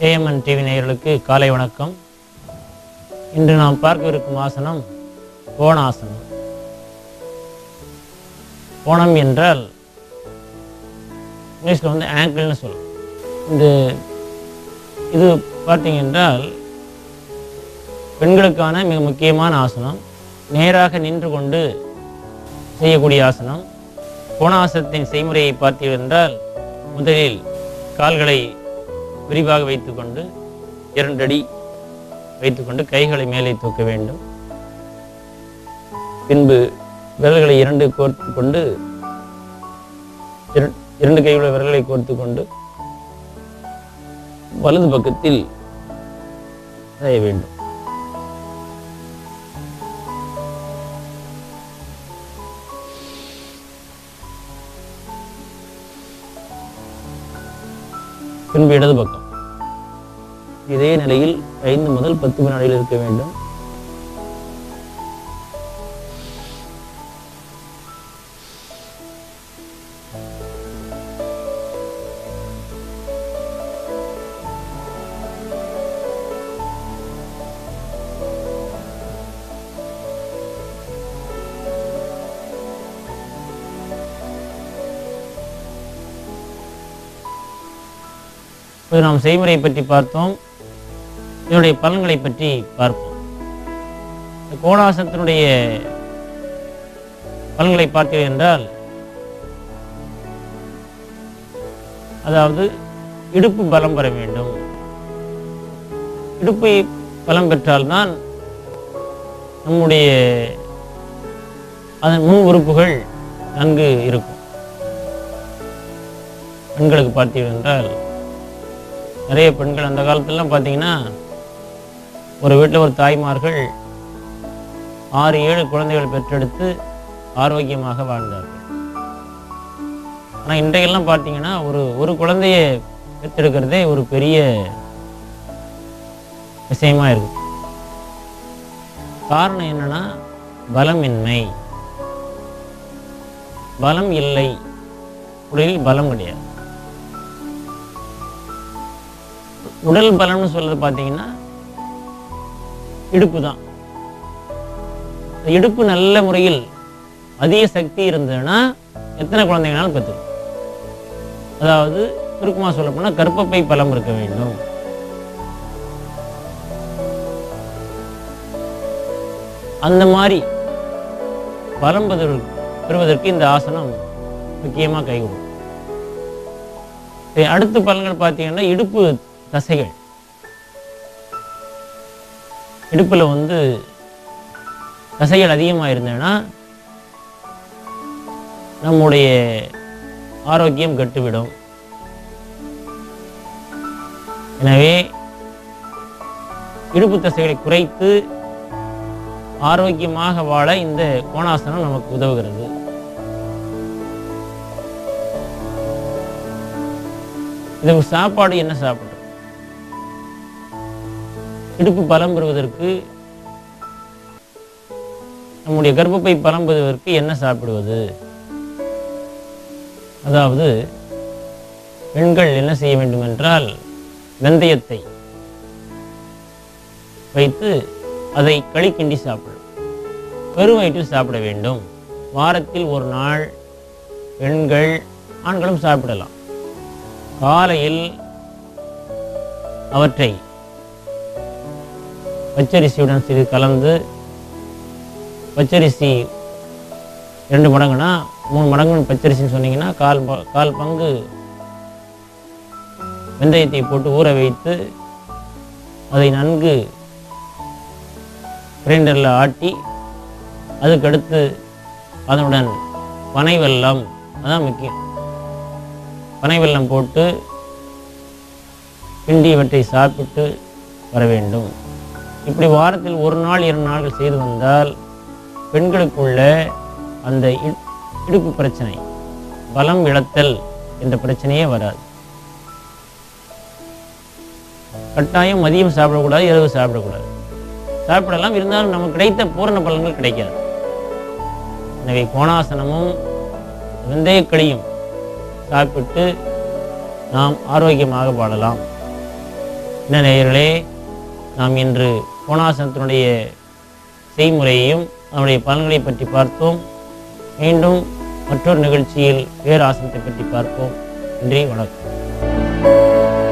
AMN TV நேயர்களுக்கு காலை வணக்கம் இன்று நாம் பார்க்கவிருக்கும் ஆசனம் கோணாசனம் கோணம் என்றால் இங்கிலீஷில் வந்து ஆங்கிள்னு சொல்லுவோம் இந்த இது பார்த்தீங்க என்றால் பெண்களுக்கான மிக முக்கியமான ஆசனம் நேராக நின்று கொண்டு செய்யக்கூடிய ஆசனம் கோணாசனத்தின் செய்முறையை பார்த்தீர்கள் என்றால் முதலில் கால்களை விரிவாக வைத்துக்கொண்டு இரண்டடி வைத்துக்கொண்டு கைகளை மேலே தூக்க வேண்டும் பின்பு விரல்களை இரண்டு கோர்த்து கொண்டு இர- இரண்டு கைகளை விரல்களை கோர்த்து கொண்டு வலது பக்கத்தில் செய்ய வேண்டும் பின்பு இடது பக்கம் இதே நிலையில் ஐந்து முதல் பத்து வினாடிகள் இருக்க வேண்டும் இப்போது நாம் செய்முறை பற்றி பார்த்தோம் இதனுடைய பலன்களை பற்றி பார்ப்போம் இந்த கோணாசனத்தினுடைய பலன்களை பார்த்தீர்கள் என்றால் அதாவது இடுப்பு பலம் பெற வேண்டும் இடுப்பு பலம் பெற்றால்தான் நம்முடைய அதன் முன் உறுப்புகள் நன்கு இருக்கும் பெண்களுக்கு பார்த்தீர்கள் என்றால் நிறைய பெண்கள் அந்த காலத்துலலாம் பார்த்தீங்கன்னா ஒரு வீட்டில் ஒரு தாய்மார்கள் ஆறு ஏழு குழந்தைகள் பெற்றெடுத்து ஆரோக்கியமாக வாழ்ந்தார்கள் ஆனால் இன்றைக்கெல்லாம் பார்த்தீங்கன்னா ஒரு ஒரு குழந்தைய பெற்றெடுக்கிறதே ஒரு பெரிய விஷயமா இருக்கு காரணம் என்னன்னா பலமின்மை பலம் இல்லை உடலில் பலம் கிடையாது உடல் பலம்னு சொல்றது பார்த்தீங்கன்னா இடுப்பு தான் இந்த இடுப்பு நல்ல முறையில் அதிக சக்தி இருந்ததுன்னா எத்தனை குழந்தைங்கனாலும் பெற்றுக்கும் அதாவது சுருக்கமாக சொல்ல போனால் கர்ப்பப்பை பலம் இருக்க வேண்டும் அந்த மாதிரி பலம் பெறுவதற்கு பெறுவதற்கு இந்த ஆசனம் முக்கியமாக கை கொடுக்கும் சரி, அடுத்த பலன்கள் பார்த்தீங்கன்னா இடுப்பு தசைகள் இடுப்பில் வந்து தசைகள் அதிகமாக இருந்ததுன்னா நம்முடைய ஆரோக்கியம் கெட்டுவிடும் எனவே இடுப்பு தசைகளை குறைத்து ஆரோக்கியமாக வாழ இந்த கோணாசனம் நமக்கு உதவுகிறது இது சாப்பாடு என்ன சாப்பிட்றது இடுப்பு பலம் பெறுவதற்கு நம்முடைய கர்ப்பப்பை பலம் பெறுவதற்கு என்ன சாப்பிடுவது அதாவது பெண்கள் என்ன செய்ய வேண்டும் என்றால் வெந்தயத்தை வைத்து அதை களி கிண்டி சாப்பிடும் வெறும் வயிற்றில் சாப்பிட வேண்டும் வாரத்தில் ஒரு நாள் பெண்கள் ஆண்களும் சாப்பிடலாம் காலையில் அவற்றை பச்சரிசியுடன் சிறிது கலந்து பச்சரிசி ரெண்டு மடங்குனா மூணு மடங்கு பச்சரிசின்னு சொன்னீங்கன்னா கால் ப- கால் பங்கு வெந்தயத்தை போட்டு ஊற வைத்து அதை நன்கு கிரைண்டரில் ஆட்டி அதுக்கடுத்து அதனுடன் பனை வெல்லம் அதான் முக்கியம் பனை வெல்லம் போட்டு கிண்டி இவற்றை சாப்பிட்டு வர வேண்டும் இப்படி வாரத்தில் ஒரு நாள் இரண்டு நாட்கள் செய்து வந்தால் பெண்களுக்குள்ள அந்த இ- இடுப்பு பிரச்சனை பலம் இழத்தல் என்ற பிரச்சனையே வராது கட்டாயம் மதியம் சாப்பிடக்கூடாது இரவு சாப்பிடக்கூடாது சாப்பிடலாம் இருந்தாலும் நமக்கு கிடைத்த பூரண பலன்கள் கிடைக்காது எனவே கோணாசனமும் வெந்தயக்களியும் சாப்பிட்டு நாம் ஆரோக்கியமாக வாழலாம் என்ன நேயர்களே நாம் இன்று கோணாசனத்தினுடைய செய்முறையையும் அதனுடைய பலன்களை பற்றி பார்த்தோம் மீண்டும் மற்றொரு நிகழ்ச்சியில் வேறு ஆசனத்தை பற்றி பார்ப்போம் நன்றி வணக்கம்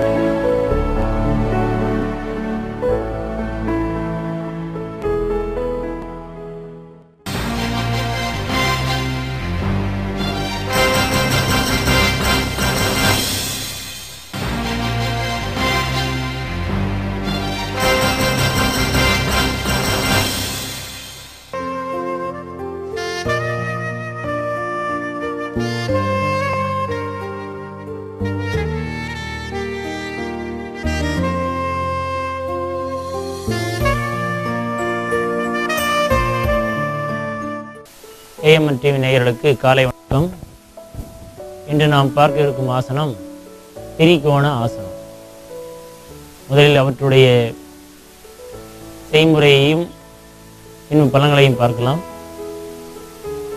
ஏஎம்என் டிவி நேயர்களுக்கு காலை வணக்கம் இன்று நாம் பார்க்க இருக்கும் ஆசனம் திரிகோண ஆசனம் முதலில் அவற்றுடைய செய்முறையையும் இன்னும் பலன்களையும் பார்க்கலாம்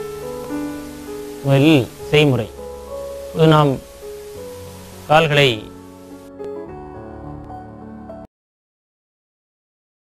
முதலில் செய்முறை இப்போது நாம் கால்களை